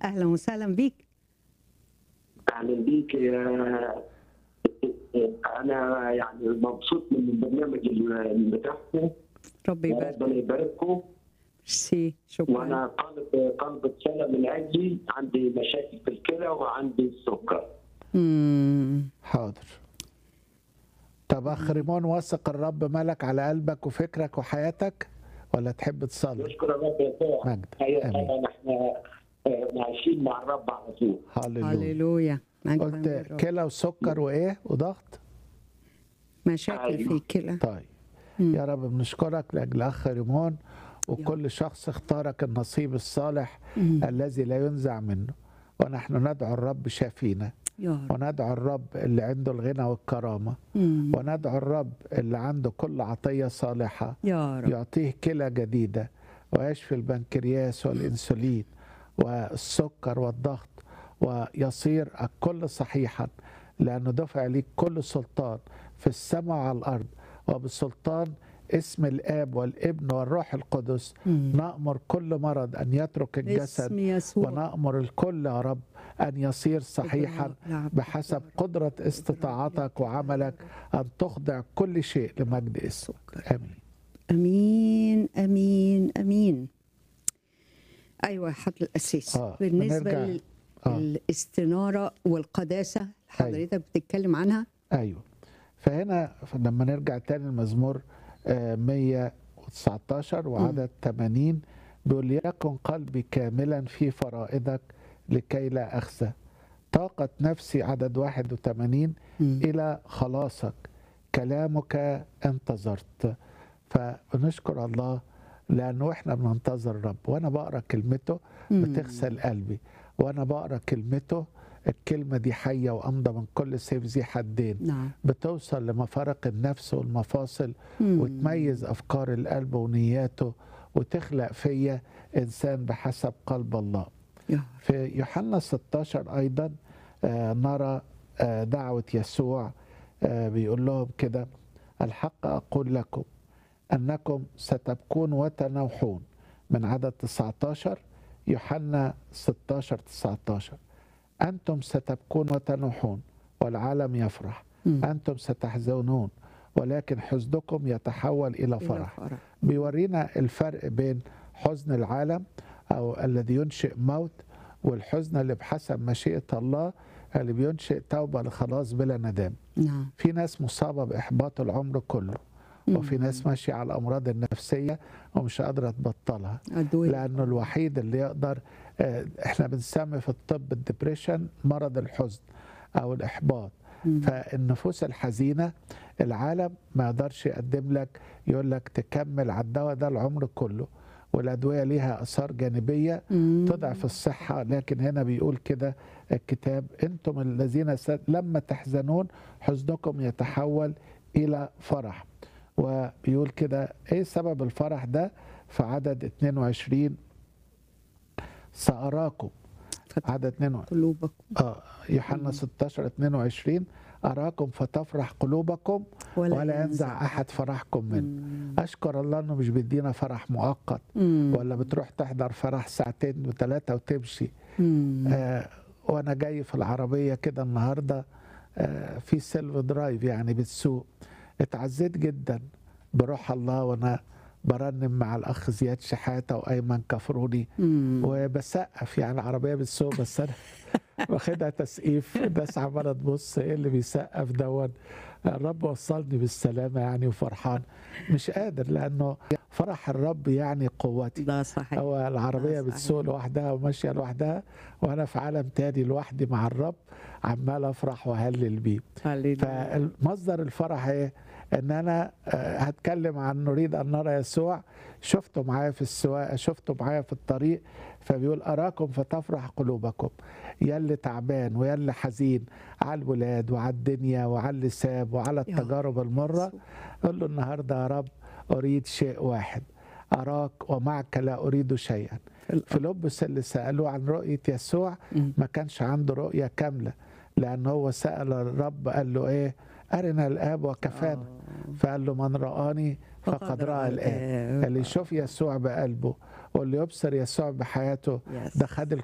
اهلا وسهلا بيك اهلا بيك يا انا يعني مبسوط من البرنامج اللي بتاعكم ربي يبارك ربنا يبارككم ميرسي شكرا وانا طالب طالب صلاه من اجلي عندي مشاكل في الكلى وعندي السكر مم. حاضر طب اخ ريمون وثق الرب ملك على قلبك وفكرك وحياتك ولا تحب تصلي نشكر الرب يسوع مجد. ايوه آمين. طبعا احنا آه، عايشين مع الرب على طول هللويا هللويا مجدا قلت للرب. كلى وسكر وايه وضغط مشاكل في الكلى طيب مم. يا رب بنشكرك لاجل اخ ريمون وكل شخص اختارك النصيب الصالح مم. الذي لا ينزع منه ونحن ندعو الرب شافينا يا رب وندعو الرب اللي عنده الغنى والكرامه مم. وندعو الرب اللي عنده كل عطيه صالحه يا رب يعطيه كلى جديدة ويشفي البنكرياس والإنسولين والسكر والضغط ويصير الكل صحيحا لأنه دفع ليك كل سلطان في السماء وعلى الأرض وبسلطان اسم الآب والابن والروح القدس مم. نأمر كل مرض أن يترك الجسد اسم يسوع ونأمر الكل يا رب أن يصير صحيحا نعم. بحسب قدرة استطاعتك وعملك أن تخضع كل شيء لمجد اسمك آمين امين امين امين ايوه يا حضر الاساس آه، بالنسبه بنرجع- لل- آه. الاستناره والقداسه حضرتك بتتكلم عنها ايوه فهنا لما نرجع تاني المزمور آه، 119 وعدد 80 بيقول يكن قلبي كاملا في فرائضك لكي لا اخزى طاقت نفسي عدد 81 مم. الى خلاصك كلامك انتظرت فبنشكر الله لانه احنا بننتظر الرب وانا بقرا كلمته مم. بتغسل قلبي وانا بقرا كلمته الكلمه دي حيه وامضى من كل سيف ذي حدين نعم بتوصل لمفارق النفس والمفاصل مم. وتميز افكار القلب ونياته وتخلق فيا انسان بحسب قلب الله يا رب. في يوحنا 16 ايضا آه، نرى آه، دعوه يسوع آه، بيقول لهم كده الحق اقول لكم انكم ستبكون وتنوحون من عدد 19 يوحنا 16 19 انتم ستبكون وتنوحون والعالم يفرح مم. انتم ستحزنون ولكن حزنكم يتحول الى إلى فرح فرح. بيورينا الفرق بين حزن العالم او الذي ينشئ موت والحزن اللي بحسب مشيئه الله اللي بينشئ توبه لخلاص بلا ندام نعم في ناس مصابه باحباط العمر كله وفي ناس ماشيه على الامراض النفسيه ومش قادره تبطلها أدوية لانه الوحيد اللي يقدر آه، احنا بنسمي في الطب الدبريشن مرض الحزن او الاحباط مم. فالنفوس الحزينه العالم ما يقدرش يقدم لك يقول لك تكمل على الدواء ده العمر كله والادويه ليها اثار جانبيه مم. تضعف الصحه لكن هنا بيقول كده الكتاب انتم الذين س- لما تحزنون حزنكم يتحول الى فرح وبيقول كده ايه سبب الفرح ده في عدد 22 ساراكم فتح عدد 22 قلوبكم اه يوحنا 16 22 اراكم فتفرح قلوبكم ولا ينزع احد فرحكم منه مم. اشكر الله انه مش بيدينا فرح مؤقت مم. ولا بتروح تحضر فرح ساعتين وثلاثه وتمشي مم. آه وانا جاي في العربيه كده النهارده آه في سيلف درايف يعني بتسوق اتعزيت جدا بروح الله وانا برنم مع الاخ زياد شحاته وايمن كفروني مم. وبسقف يعني العربيه بتسوق بس انا واخدها تسقيف الناس عماله تبص ايه اللي بيسقف دون الرب وصلني بالسلامه يعني وفرحان مش قادر لانه فرح الرب يعني قوتي ده صحيح هو العربيه صحيح. بتسوق لوحدها وماشيه لوحدها وانا في عالم تاني لوحدي مع الرب عمال افرح واهلل بيه هللويا. فمصدر الفرح ايه ان انا آه، هتكلم عن نريد ان نرى يسوع شفته معايا في السواقه شفته معايا في الطريق فبيقول اراكم فتفرح قلوبكم يا اللي تعبان ويا اللي حزين على الولاد وعلى الدنيا وعلى اللساب وعلى يا التجارب المره قل له النهارده يا رب اريد شيء واحد اراك ومعك لا اريد شيئا فيلبس اللي سالوه عن رؤيه يسوع مم. ما كانش عنده رؤيه كامله لان هو سال الرب قال له ايه ارنا الاب وكفانا آه. فقال له من رآني فقد رأى الآب اللي يشوف يسوع بقلبه واللي يبصر يسوع بحياته Yes. ده خد